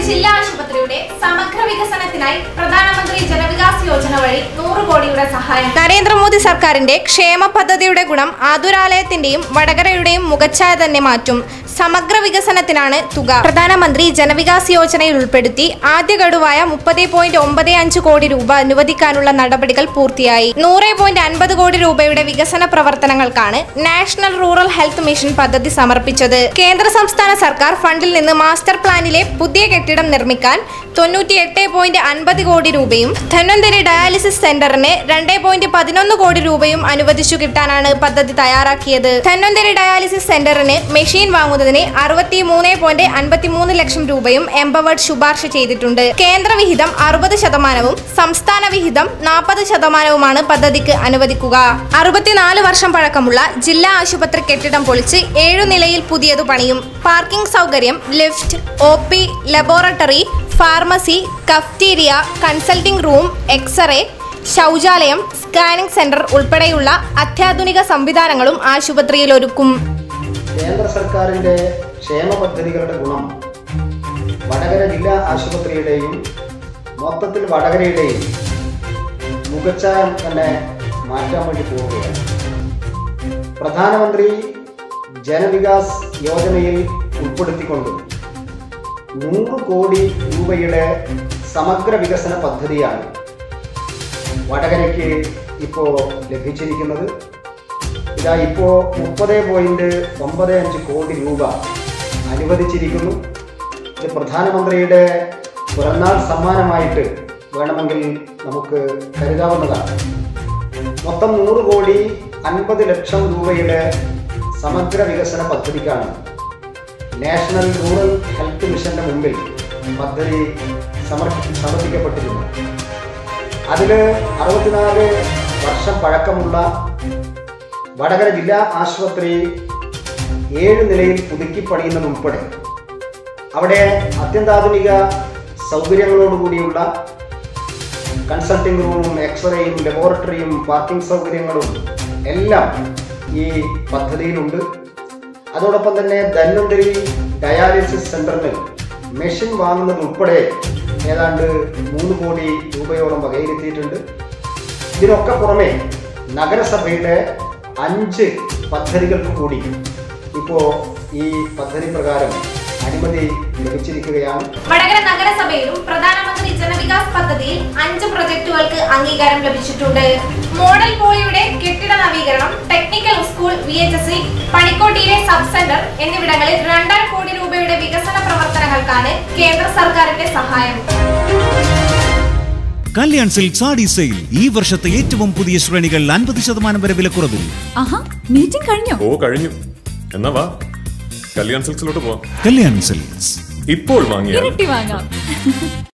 ജില്ലാ ആശുപത്രിയുടെ സമഗ്ര വികസനത്തിനായി പ്രധാനമന്ത്രി ജനവികാസ് യോജന വഴി നൂറ് കോടിയുടെ സഹായം നരേന്ദ്രമോദി സർക്കാരിന്റെ ക്ഷേമ പദ്ധതിയുടെ ഗുണം ആതുരാലയത്തിന്റെയും വടകരയുടെയും മുഖച്ഛായ തന്നെ മാറ്റും സമഗ്ര വികസനത്തിനാണ് തുക പ്രധാനമന്ത്രി ജനവികാസ് യോജനയിൽ ഉൾപ്പെടുത്തി ആദ്യ ഗഡുവായ മുപ്പത് പോയിന്റ് ഒമ്പത് അഞ്ച് കോടി രൂപ അനുവദിക്കാനുള്ള നടപടികൾ പൂർത്തിയായി നൂറ് പോയിന്റ് അൻപത് കോടി രൂപയുടെ വികസന പ്രവർത്തനങ്ങൾക്കാണ് നാഷണൽ റൂറൽ ഹെൽത്ത് മിഷൻ പദ്ധതി സമർപ്പിച്ചത് കേന്ദ്ര സംസ്ഥാന സർക്കാർ ഫണ്ടിൽ നിന്ന് മാസ്റ്റർ പ്ലാനിലെ പുതിയ കെട്ടിടം നിർമ്മിക്കാൻ തൊണ്ണൂറ്റി എട്ട് പോയിന്റ് അൻപത് കോടി രൂപയും ധന്വന്തരി ഡയാലിസിസ് സെന്ററിന് രണ്ട് പോയിന്റ് പതിനൊന്ന് കോടി രൂപയും അനുവദിച്ചു കിട്ടാനാണ് പദ്ധതി തയ്യാറാക്കിയത് ധന്വന്തരി ഡയാലിസിസ് സെന്ററിന് മെഷീൻ വാങ്ങുന്നതിന് അറുപത്തി മൂന്ന് പോയിന്റ് അൻപത്തി മൂന്ന് ലക്ഷം രൂപയും എംപവേർഡ് ശുപാർശ ചെയ്തിട്ടുണ്ട് കേന്ദ്ര വിഹിതം അറുപത് ശതമാനവും സംസ്ഥാന വിഹിതം നാൽപ്പത് ശതമാനവുമാണ് പദ്ധതിക്ക് അനുവദിക്കുക അറുപത്തിനാല് വർഷം പഴക്കമുള്ള ജില്ലാ ആശുപത്രി കെട്ടിടം പൊളിച്ച് ഏഴു നിലയിൽ പുതിയത് പണിയും പാർക്കിംഗ് സൗകര്യം lift O P laboratory pharmacy cafeteria consulting room X-ray ശൗചാലയം സ്കാനിംഗ് സെന്റർ ഉൾപ്പെടെയുള്ള അത്യാധുനിക സംവിധാനങ്ങളും ആശുപത്രിയിൽ ഒരുക്കും കേന്ദ്ര സർക്കാരിൻ്റെ ക്ഷേമ പദ്ധതികളുടെ ഗുണം വടകര ജില്ലാ ആശുപത്രിയുടെയും മൊത്തത്തിൽ വടകരയുടെയും മുഖച്ഛായം തന്നെ മാറ്റാൻ വേണ്ടി പോവുകയാണ് പ്രധാനമന്ത്രി ജനവികാസ് യോജനയിൽ ഉൾപ്പെടുത്തിക്കൊണ്ട് നൂറ് കോടി രൂപയുടെ സമഗ്ര വികസന പദ്ധതിയാണ് വടകരയ്ക്ക് ഇപ്പോൾ ലഭിച്ചിരിക്കുന്നത് ഇതാ ഇപ്പോൾ മുപ്പത് പോയിന്റ് ഒമ്പത് അഞ്ച് കോടി രൂപ അനുവദിച്ചിരിക്കുന്നു ഇത് പ്രധാനമന്ത്രിയുടെ പിറന്നാൾ സമ്മാനമായിട്ട് വേണമെങ്കിൽ നമുക്ക് കരുതാവുന്നതാണ് മൊത്തം നൂറ് കോടി അൻപത് ലക്ഷം രൂപയുടെ സമഗ്ര വികസന പദ്ധതിക്കാണ് നാഷണൽ റൂറൽ ഹെൽത്ത് മിഷന്റെ മുമ്പിൽ പദ്ധതി സമർപ്പി സമർപ്പിക്കപ്പെട്ടിരുന്നു അതിൽ അറുപത്തിനാല് വർഷം പഴക്കമുള്ള വടകര ജില്ലാ ആശുപത്രി ഏഴ് നിലയിൽ പുതുക്കി പണിയുന്നതുൾപ്പെടെ അവിടെ അത്യന്താധുനിക സൗകര്യങ്ങളോടുകൂടിയുള്ള കൺസൾട്ടിംഗ് റൂമും എക്സ്റേയും ലബോറട്ടറിയും പാർക്കിംഗ് സൗകര്യങ്ങളും എല്ലാം ഈ പദ്ധതിയിലുണ്ട് അതോടൊപ്പം തന്നെ ധന്വന്തരി ഡയാലിസിസ് സെന്ററിന് മെഷീൻ വാങ്ങുന്നത് ഉൾപ്പെടെ ഏതാണ്ട് മൂന്ന് കോടി രൂപയോളം വകയിരുത്തിയിട്ടുണ്ട് ഇതിനൊക്കെ പുറമെ നഗരസഭയുടെ അഞ്ച് പദ്ധതികൾക്ക് കൂടി ഇപ്പോൾ ഈ പദ്ധതി പ്രകാരം അനുമതി ലഭിച്ചിരിക്കുകയാണ് വടകര നഗരസഭയിലും പ്രധാനമന്ത്രി ജനവികാസ് പദ്ധതിയിൽ അഞ്ച് പ്രൊജക്ടുകൾക്ക് അംഗീകാരം ലഭിച്ചിട്ടുണ്ട് മോഡൽ പോളിയുടെ കെട്ടിട നവീകരണം technical school V H S C പണിക്കോട്ടിയിലെ സബ് സെന്റർ എന്നിവിടങ്ങളിൽ രണ്ടര കോടി രൂപയുടെ വികസന പ്രവർത്തനങ്ങൾക്കാണ് കേന്ദ്ര സർക്കാരിന്റെ സഹായം കല്യാൺ സിൽക്ക് സാഡി സെയിൽ ഈ വർഷത്തെ ഏറ്റവും പുതിയ ശ്രേണികൾ അൻപത് ശതമാനം വരെ വിലക്കുറവിൽ ആഹാ മീറ്റിംഗ് കഴിഞ്ഞോ ഓ കഴിഞ്ഞു എന്നാ വാ കല്യാൺ സിൽക്സിലോട്ട് പോവാം കല്യാൺ സിൽക്സ് ഇപ്പോൾ വാങ്ങിയാൽ ഇരട്ടി വാങ്ങാം